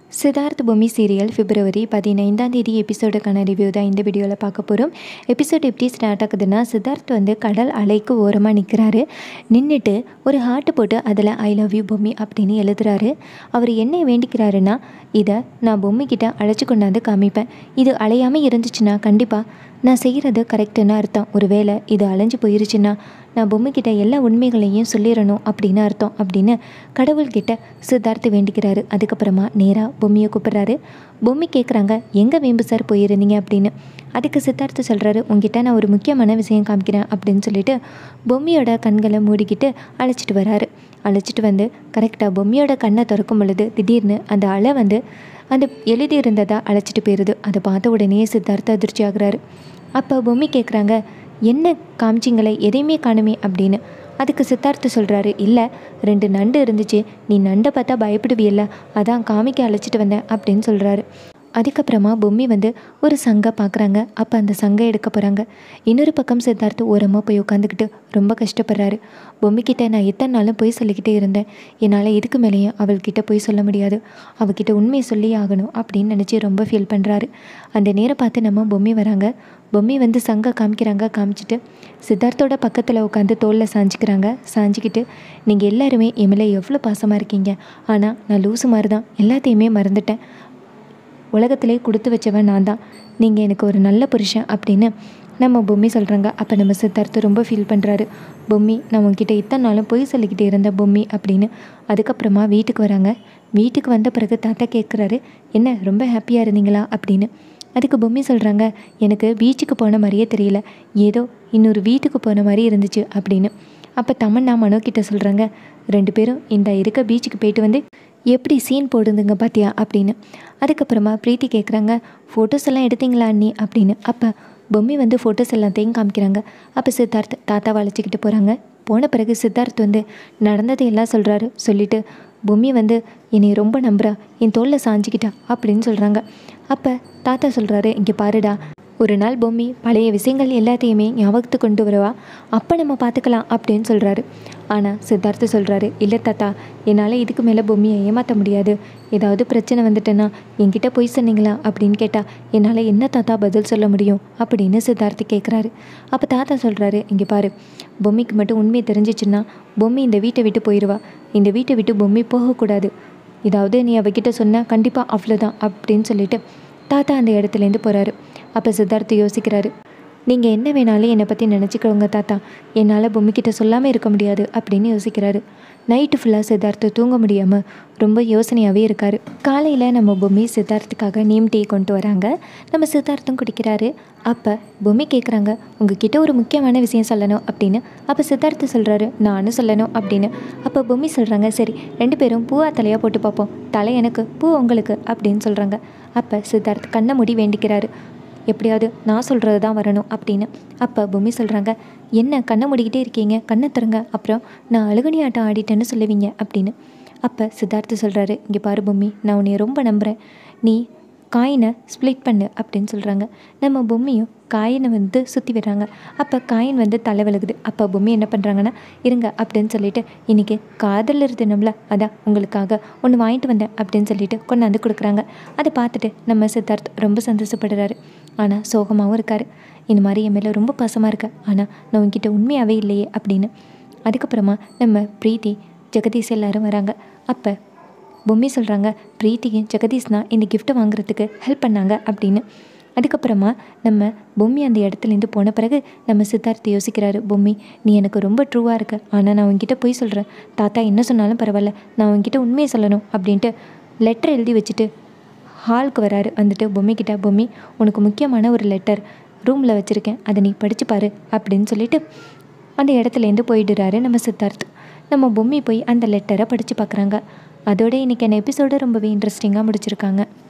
சித்தார்த் பூமி சீரியல் பிப்ரவரி பதினைந்தாம் தேதி எபிசோடுக்கான ரிவ்யூ தான் இந்த வீடியோவில் பார்க்க போகிறோம் எபிசோட் எப்படி ஸ்டார்ட் ஆகுதுன்னா சித்தார்த் வந்து கடல் அலைக்கு ஓரமாக நிற்கிறாரு நின்றுட்டு ஒரு ஹார்ட் போட்டு அதில் ஐ லவ் யூ பூமி அப்படின்னு எழுதுறாரு அவர் என்ன வேண்டிக்கிறாருன்னா இதை நான் பொம்மிக்கிட்ட அழைச்சி கொண்டாந்து காமிப்பேன் இது அலையாமல் இருந்துச்சுன்னா கண்டிப்பாக நான் செய்கிறது கரெக்டுன்னு அர்த்தம் ஒருவேளை இது அலைஞ்சு போயிருச்சுன்னா நான் பொம்மைக்கிட்ட எல்லா உண்மைகளையும் சொல்லிடணும் அப்படின்னு அர்த்தம் அப்படின்னு கடவுள்கிட்ட சித்தார்த் வேண்டிக்கிறாரு அதுக்கப்புறமா நேராக பொம்மையை கூப்பிட்றாரு பொம்மி கேட்குறாங்க எங்கே வேம்பு சார் போயிருந்தீங்க அப்படின்னு அதுக்கு சித்தார்த்து சொல்கிறாரு உங்ககிட்ட நான் ஒரு முக்கியமான விஷயம் காமிக்கிறேன் அப்படின்னு சொல்லிட்டு பொம்மியோட கண்களை மூடிக்கிட்டு அழைச்சிட்டு வராரு அழைச்சிட்டு வந்து கரெக்டாக பொம்மியோட கண்ணை திறக்கும் பொழுது திடீர்னு அந்த அலை வந்து அந்த எழுதியிருந்ததை அழைச்சிட்டு போயிடுது அதை பார்த்த உடனே சித்தார்த்த அதிர்ச்சி ஆகுறாரு அப்போ பொம்மி கேட்குறாங்க என்ன காமிச்சிங்களே எதையுமே காணுமே அப்படின்னு அதுக்கு சித்தார்த்து சொல்கிறாரு இல்லை ரெண்டு நண்டு இருந்துச்சு நீ நண்டை பார்த்தா பயப்படுவியல்ல அதான் காமிக்க அழைச்சிட்டு வந்தேன் அப்படின்னு சொல்கிறாரு அதுக்கப்புறமா பொம்மி வந்து ஒரு சங்கை பார்க்குறாங்க அப்போ அந்த சங்கை எடுக்க போகிறாங்க இன்னொரு பக்கம் சித்தார்த்து ஓரமாக போய் உட்காந்துக்கிட்டு ரொம்ப கஷ்டப்படுறாரு பொம்மிக்கிட்ட நான் எத்தனை நாளும் போய் சொல்லிக்கிட்டே இருந்தேன் என்னால் இதுக்கு மேலேயும் அவள்கிட்ட போய் சொல்ல முடியாது அவகிட்ட உண்மையை சொல்லி ஆகணும் அப்படின்னு நினச்சி ரொம்ப ஃபீல் பண்ணுறாரு அந்த நேரம் பார்த்து நம்ம பொம்மி வராங்க பொம்மி வந்து சங்கை காமிக்கிறாங்க காமிச்சிட்டு சித்தார்த்தோட பக்கத்தில் உட்காந்து தோளில் சாஞ்சிக்கிறாங்க சாஞ்சிக்கிட்டு நீங்கள் எல்லாருமே என் மேலே எவ்வளோ பாசமாக இருக்கீங்க ஆனால் நான் லூசு மாதிரி தான் எல்லாத்தையுமே மறந்துட்டேன் உலகத்திலே கொடுத்து வச்சவன் நான் தான் நீங்கள் எனக்கு ஒரு நல்ல புருஷன் அப்படின்னு நம்ம பொம்மி சொல்கிறாங்க அப்போ நம்ம சித்தார்த்து ரொம்ப ஃபீல் பண்ணுறாரு பொம்மி நான் உங்ககிட்ட இத்தனை நாளும் பொய் சொல்லிக்கிட்டே இருந்த பொம்மி அப்படின்னு அதுக்கப்புறமா வீட்டுக்கு வராங்க வீட்டுக்கு வந்த பிறகு தாத்தா கேட்குறாரு என்ன ரொம்ப ஹாப்பியாக இருந்தீங்களா அப்படின்னு அதுக்கு பொம்மி சொல்கிறாங்க எனக்கு பீச்சுக்கு போன மாதிரியே தெரியல ஏதோ இன்னொரு வீட்டுக்கு போன மாதிரி இருந்துச்சு அப்படின்னு அப்போ தமன்னா மனோ கிட்ட சொல்கிறாங்க ரெண்டு பேரும் இந்த இருக்க பீச்சுக்கு போயிட்டு வந்து எப்படி சீன் போடுதுங்க பார்த்தியா அப்படின்னு அதுக்கப்புறமா பிரீத்தி கேட்குறாங்க ஃபோட்டோஸ் எல்லாம் எடுத்தீங்களா அண்ணி அப்படின்னு அப்போ பொம்மி வந்து ஃபோட்டோஸ் எல்லாத்தையும் காமிக்கிறாங்க அப்போ சித்தார்த் தாத்தாவை அழைச்சிக்கிட்டு போகிறாங்க போன பிறகு சித்தார்த் வந்து நடந்ததை எல்லாம் சொல்கிறாரு சொல்லிவிட்டு பொம்மி வந்து என்னை ரொம்ப நம்புறா என் தோளில் சாஞ்சிக்கிட்டா அப்படின்னு சொல்கிறாங்க அப்போ தாத்தா சொல்கிறாரு இங்கே பாருடா ஒரு நாள் பொம்மி பழைய விஷயங்கள் எல்லாத்தையுமே ஞாபகத்துக்கு கொண்டு வருவா அப்போ நம்ம பார்த்துக்கலாம் அப்படின்னு சொல்கிறாரு ஆனால் சித்தார்த்து சொல்கிறாரு இல்லை தாத்தா என்னால் இதுக்கு மேலே பொம்மியை ஏமாற்ற முடியாது ஏதாவது பிரச்சனை வந்துட்டேன்னா என்கிட்ட போய் சொன்னீங்களா அப்படின்னு கேட்டால் என்னால் என்ன தாத்தா பதில் சொல்ல முடியும் அப்படின்னு சித்தார்த்து கேட்குறாரு அப்போ தாத்தா சொல்கிறாரு இங்கே பாரு பொம்மிக்கு மட்டும் உண்மை தெரிஞ்சிச்சுன்னா பொம்மி இந்த வீட்டை விட்டு போயிடுவா இந்த வீட்டை விட்டு பொம்மி போகக்கூடாது ஏதாவது நீ அவகிட்ட சொன்னால் கண்டிப்பாக அவ்வளோதான் அப்படின்னு சொல்லிட்டு தாத்தா அந்த இடத்துலேருந்து போகிறாரு அப்போ சித்தார்த்து யோசிக்கிறாரு நீங்கள் என்ன வேணாலும் என்னை பற்றி நினச்சிக்கோங்க தாத்தா என்னால் பொம்மிக்கிட்ட சொல்லாமல் இருக்க முடியாது அப்படின்னு யோசிக்கிறாரு நைட்டு ஃபுல்லாக சித்தார்த்து தூங்க முடியாமல் ரொம்ப யோசனையாகவே இருக்கார் காலையில் நம்ம பொம்மி சித்தார்த்துக்காக நேம் டீ கொண்டு வராங்க நம்ம சித்தார்த்தும் குடிக்கிறாரு அப்போ பொம்மி கேட்குறாங்க உங்ககிட்ட ஒரு முக்கியமான விஷயம் சொல்லணும் அப்படின்னு அப்போ சித்தார்த்து சொல்கிறாரு நானும் சொல்லணும் அப்படின்னு அப்போ பொம்மி சொல்கிறாங்க சரி ரெண்டு பேரும் பூவா தலையாக போட்டு பார்ப்போம் தலை எனக்கு பூ உங்களுக்கு அப்படின்னு சொல்கிறாங்க அப்போ சித்தார்த் கண்ணை மூடி வேண்டிக்கிறாரு எப்படியாவது நான் சொல்கிறது தான் வரணும் அப்படின்னு அப்போ பொம்மி சொல்கிறாங்க என்ன கண்ணை மூடிக்கிட்டே இருக்கீங்க கண்ணை தருங்க அப்புறம் நான் அழுகணி ஆட்டம் ஆடிட்டேன்னு சொல்லுவீங்க அப்படின்னு அப்போ சித்தார்த்து சொல்கிறாரு இங்கே பாரு பொம்மி நான் உன்னை ரொம்ப நம்புகிறேன் நீ காயினை ஸ்ப்ளிட் பண்ணு அப்படின்னு சொல்கிறாங்க நம்ம பொம்மியும் காயினை வந்து சுற்றி விடுறாங்க அப்போ காயின் வந்து தலை விலகுது அப்போ பொம்மி என்ன பண்ணுறாங்கன்னா இருங்க அப்படின்னு சொல்லிட்டு இன்றைக்கி காதலர் தினம்ல அதான் உங்களுக்காக ஒன்று வாங்கிட்டு வந்தேன் அப்படின்னு சொல்லிட்டு கொண்டாந்து கொடுக்குறாங்க அதை பார்த்துட்டு நம்ம சித்தார்த் ரொம்ப சந்தோஷப்படுறாரு ஆனால் சோகமாகவும் இருக்கார் இந்த மாதிரி என் மேலே ரொம்ப பாசமாக இருக்க ஆனால் நான் உங்ககிட்ட உண்மையாகவே இல்லையே அப்படின்னு அதுக்கப்புறமா நம்ம பிரீத்தி ஜெகதீஷ் எல்லாரும் வராங்க அப்போ பொம்மி சொல்கிறாங்க பிரீத்தியும் ஜெகதீஷ் தான் இந்த கிஃப்ட்டை வாங்குறதுக்கு ஹெல்ப் பண்ணாங்க அப்படின்னு அதுக்கப்புறமா நம்ம பொம்மி அந்த இடத்துலேருந்து போன பிறகு நம்ம சித்தார்த்து யோசிக்கிறாரு பொம்மி நீ எனக்கு ரொம்ப ட்ரூவாக இருக்க ஆனால் நான் உங்ககிட்ட போய் சொல்கிறேன் தாத்தா என்ன சொன்னாலும் பரவாயில்ல நான் உங்ககிட்ட உண்மையை சொல்லணும் அப்படின்ட்டு லெட்டர் எழுதி வச்சுட்டு ஹாலுக்கு வராரு வந்துட்டு பொம்மிக்கிட்ட பொம்மி உனக்கு முக்கியமான ஒரு லெட்டர் ரூமில் வச்சுருக்கேன் அதை நீ படிச்சு பாரு அப்படின்னு சொல்லிட்டு அந்த இடத்துலேருந்து போயிடுறாரு நம்ம சித்தார்த் நம்ம பொம்மி போய் அந்த லெட்டரை படித்து பார்க்குறாங்க அதோட இன்றைக்கி அந்த எபிசோடு ரொம்பவே இன்ட்ரெஸ்டிங்காக முடிச்சிருக்காங்க